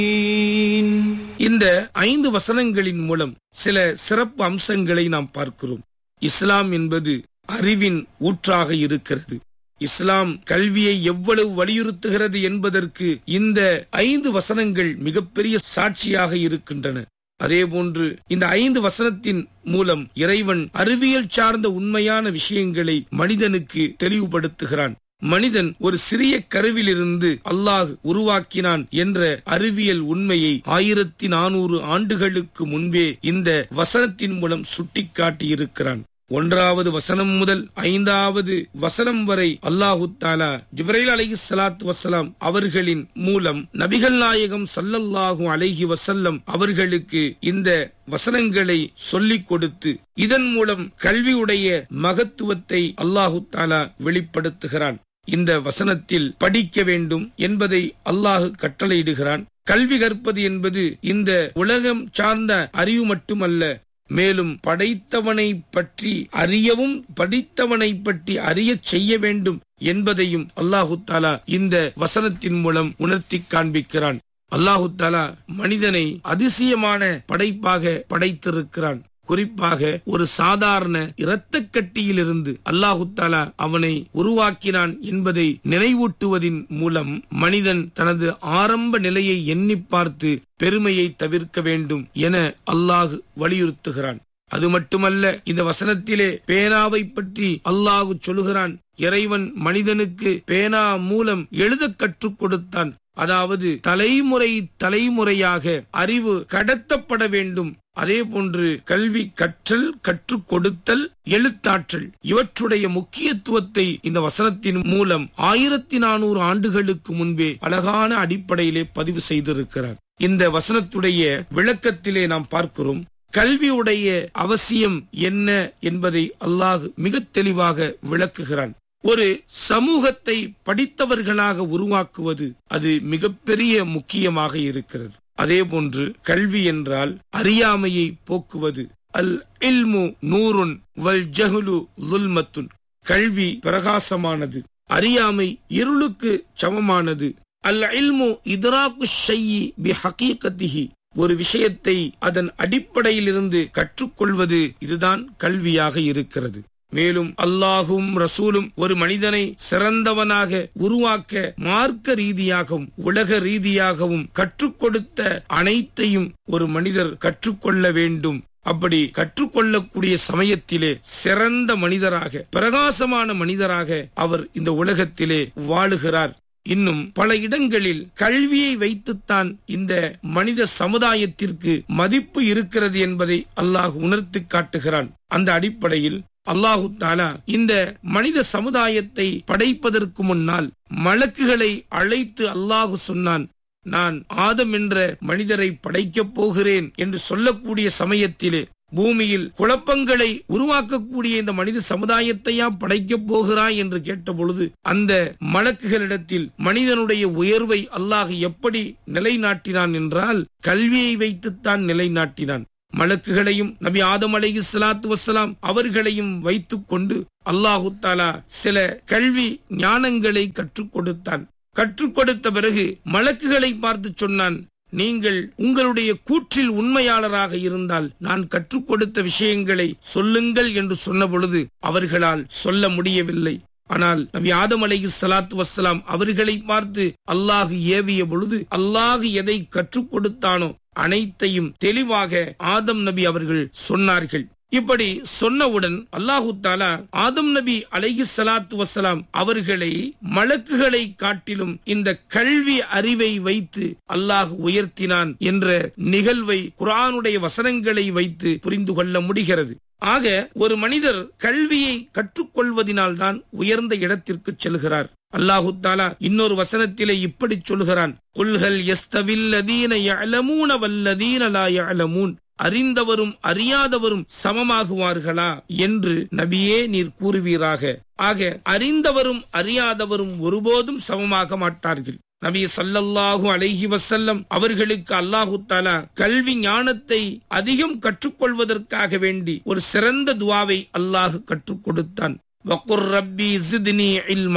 இந்த ஐந்து வசனங்களின் மூலம் சில சிறப்பு அம்சங்களை நாம் பார்க்கிறோம் இஸ்லாம் என்பது அறிவின் ஊற்றாக இருக்கிறது இஸ்லாம் கல்வியை எவ்வளவு வலியுறுத்துகிறது என்பதற்கு இந்த ஐந்து வசனங்கள் மிகப்பெரிய சாட்சியாக இருக்கின்றன அதேபோன்று இந்த ஐந்து வசனத்தின் மூலம் இறைவன் அறிவியல் சார்ந்த உண்மையான விஷயங்களை மனிதனுக்கு தெளிவுபடுத்துகிறான் மனிதன் ஒரு சிறிய கருவிலிருந்து அல்லாஹ் உருவாக்கினான் என்ற அறிவியல் உண்மையை ஆயிரத்தி நானூறு ஆண்டுகளுக்கு முன்பே இந்த வசனத்தின் மூலம் சுட்டிக்காட்டி இருக்கிறான் ஒன்றாவது வசனம் முதல் ஐந்தாவது வசனம் வரை அல்லாஹு தாலா ஜிப்ரைல் அலஹி சலாத்து வசலாம் அவர்களின் மூலம் நபிகள் நாயகம் சல்லல்லாஹு அலைஹி வசல்லம் அவர்களுக்கு இந்த வசனங்களை சொல்லிக் கொடுத்து இதன் மூலம் கல்வியுடைய மகத்துவத்தை அல்லாஹு தாலா வெளிப்படுத்துகிறான் இந்த வசனத்தில் படிக்க வேண்டும் என்பதை அல்லாஹு கட்டளையிடுகிறான் கல்வி கற்பது என்பது இந்த உலகம் சார்ந்த அறிவு மட்டுமல்ல மேலும் படைத்தவனை பற்றி அறியவும் படித்தவனை பற்றி அறிய செய்ய வேண்டும் என்பதையும் அல்லாஹு தாலா இந்த வசனத்தின் மூலம் உணர்த்தி காண்பிக்கிறான் அல்லாஹு தாலா மனிதனை அதிசயமான படைப்பாக படைத்திருக்கிறான் குறிப்பாக ஒரு சாதாரண இரத்த கட்டியிலிருந்து அல்லாஹு தாலா அவனை உருவாக்கினான் என்பதை நினைவூட்டுவதின் மூலம் மனிதன் தனது ஆரம்ப நிலையை எண்ணி பார்த்து பெருமையை தவிர்க்க வேண்டும் என அல்லாஹு வலியுறுத்துகிறான் அது மட்டுமல்ல இந்த வசனத்திலே பேனாவை பற்றி அல்லாஹு சொல்லுகிறான் இறைவன் மனிதனுக்கு பேனா மூலம் எழுத கற்றுக் கொடுத்தான் அதாவது தலைமுறை தலைமுறையாக அறிவு கடத்தப்பட வேண்டும் அதே போன்று கல்வி கற்றல் கற்றுக் கொடுத்தல் எழுத்தாற்றல் இவற்றுடைய முக்கியத்துவத்தை இந்த வசனத்தின் மூலம் ஆயிரத்தி நானூறு ஆண்டுகளுக்கு முன்பே அழகான அடிப்படையிலே பதிவு செய்திருக்கிறார் இந்த வசனத்துடைய விளக்கத்திலே நாம் பார்க்கிறோம் கல்வியுடைய அவசியம் என்ன என்பதை அல்லாஹ் மிக தெளிவாக விளக்குகிறான் ஒரு சமூகத்தை படித்தவர்களாக உருவாக்குவது அது மிகப்பெரிய முக்கியமாக இருக்கிறது அதே போன்று கல்வி என்றால் அறியாமையை போக்குவது அல் இல்மு நூறுன் வல் ஜஹுலு லுல்மத்துன் கல்வி பிரகாசமானது அறியாமை இருளுக்கு சமமானது அல் இல்மு இதராக்கு ஷையி பி ஹகீகத்திஹி ஒரு விஷயத்தை அதன் அடிப்படையிலிருந்து கற்றுக்கொள்வது இதுதான் கல்வியாக இருக்கிறது மேலும் அல்லாஹும் ரசூலும் ஒரு மனிதனை சிறந்தவனாக உருவாக்க மார்க்க ரீதியாகவும் உலக ரீதியாகவும் கற்றுக் கொடுத்த அனைத்தையும் ஒரு மனிதர் கற்றுக்கொள்ள வேண்டும் அப்படி கற்றுக்கொள்ளக்கூடிய சமயத்திலே சிறந்த மனிதராக பிரகாசமான மனிதராக அவர் இந்த உலகத்திலே வாழுகிறார் இன்னும் பல இடங்களில் கல்வியை வைத்துத்தான் இந்த மனித சமுதாயத்திற்கு மதிப்பு இருக்கிறது என்பதை அல்லாஹ் உணர்த்தி காட்டுகிறான் அந்த அடிப்படையில் அல்லாஹு தாலா இந்த மனித சமுதாயத்தை படைப்பதற்கு முன்னால் மலக்குகளை அழைத்து அல்லாஹு சொன்னான் நான் ஆதம் என்ற மனிதரை படைக்கப் போகிறேன் என்று சொல்லக்கூடிய சமயத்திலே பூமியில் குழப்பங்களை உருவாக்கக்கூடிய இந்த மனித சமுதாயத்தையா படைக்கப் போகிறாய் என்று கேட்டபொழுது அந்த மலக்குகளிடத்தில் மனிதனுடைய உயர்வை அல்லாஹ் எப்படி நிலைநாட்டினான் என்றால் கல்வியை வைத்துத்தான் நிலைநாட்டினான் மலக்குகளையும் நபி ஆதம் அலைஹி சலாத்து வசலாம் அவர்களையும் வைத்துக் கொண்டு அல்லாஹு தாலா சில கல்வி ஞானங்களை கற்றுக் கொடுத்தான் கற்றுக் கொடுத்த பிறகு மலக்குகளை பார்த்து சொன்னான் நீங்கள் உங்களுடைய கூற்றில் உண்மையாளராக இருந்தால் நான் கற்றுக் கொடுத்த விஷயங்களை சொல்லுங்கள் என்று சொன்ன பொழுது அவர்களால் சொல்ல முடியவில்லை ஆனால் நபி ஆதம் அலைஹி சலாத்து வசலாம் அவர்களை பார்த்து அல்லாஹு ஏவிய பொழுது அல்லாஹு எதை கற்றுக் கொடுத்தானோ அனைத்தையும் தெளிவாக ஆதம் நபி அவர்கள் சொன்னார்கள் இப்படி சொன்னவுடன் அல்லாஹு தாலா ஆதம் நபி அலைஹி சலாத்து வசலாம் அவர்களை மலக்குகளை காட்டிலும் இந்த கல்வி அறிவை வைத்து அல்லாஹ் உயர்த்தினான் என்ற நிகழ்வை குரானுடைய வசனங்களை வைத்து புரிந்து கொள்ள முடிகிறது ஆக ஒரு மனிதர் கல்வியை கற்றுக்கொள்வதினால்தான் உயர்ந்த இடத்திற்கு செல்கிறார் அல்லாஹு தாலா இன்னொரு வசனத்திலே இப்படி சொல்கிறான் குல்ஹல் எஸ்தவில்லதீன யஅலமூன வல்லதீன லா யஅலமூன் அறிந்தவரும் அறியாதவரும் சமமாகுவார்களா என்று நபியே நீர் கூறுவீராக ஆக அறிந்தவரும் அறியாதவரும் ஒருபோதும் சமமாக மாட்டார்கள் நபி சல்லல்லாஹு அலைஹி வசல்லம் அவர்களுக்கு அல்லாஹு தாலா கல்வி ஞானத்தை அதிகம் கற்றுக்கொள்வதற்காக வேண்டி ஒரு சிறந்த துவாவை அல்லாஹ் கற்றுக் கொடுத்தான் வக்குர் ரப்பி ஜித்னி இல்மா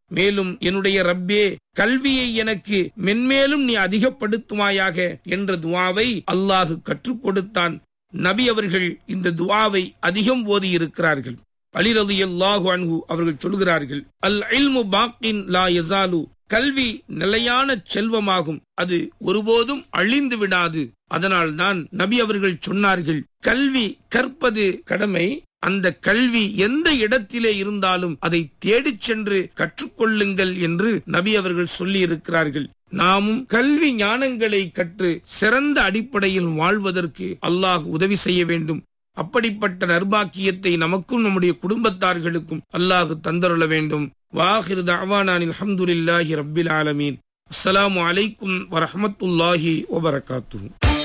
மேலும் என்னுடைய ரப்பே கல்வியை எனக்கு மென்மேலும் நீ அதிகப்படுத்துவாயாக என்ற துவாவை அல்லாஹு கற்றுக் கொடுத்தான் நபி அவர்கள் இந்த துவாவை அதிகம் ஓதி இருக்கிறார்கள் அலிரது அல்லாஹு அன்ஹு அவர்கள் சொல்கிறார்கள் அல் இல்மு பாக்கின் லா யசாலு கல்வி நிலையான செல்வமாகும் அது ஒருபோதும் அழிந்து விடாது அதனால் தான் நபி அவர்கள் சொன்னார்கள் கல்வி கற்பது கடமை அந்த கல்வி எந்த இடத்திலே இருந்தாலும் அதை தேடிச் சென்று கற்றுக்கொள்ளுங்கள் என்று நபி அவர்கள் சொல்லி இருக்கிறார்கள் நாமும் கல்வி ஞானங்களை கற்று சிறந்த அடிப்படையில் வாழ்வதற்கு அல்லாஹ் உதவி செய்ய வேண்டும் அப்படிப்பட்ட நர்பாக்கியத்தை நமக்கும் நம்முடைய குடும்பத்தார்களுக்கும் அல்லாஹ் தந்தருள வேண்டும் வாஹிர் தவானானில் அஹமதுல்லாஹி ரப்பில் ஆலமீன் அஸ்ஸலாமு அலைக்கும் வரஹமத்துல்லாஹி வபரகாத்து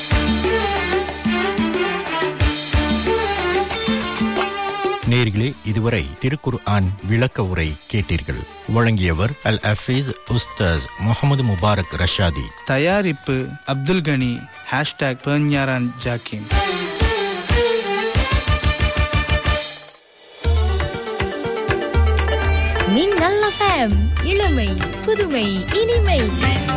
நேர்களே இதுவரை திருக்குர் ஆன் விளக்க உரை கேட்டீர்கள் வழங்கியவர் அல் அஃபீஸ் உஸ்தாஸ் முகமது முபாரக் ரஷாதி தயாரிப்பு அப்துல் கனி ஹேஷ்டாக் பெர்ஞாரான் ஜாக்கிம் மின்னல் எஃப்எம் இளமை புதுமை இனிமை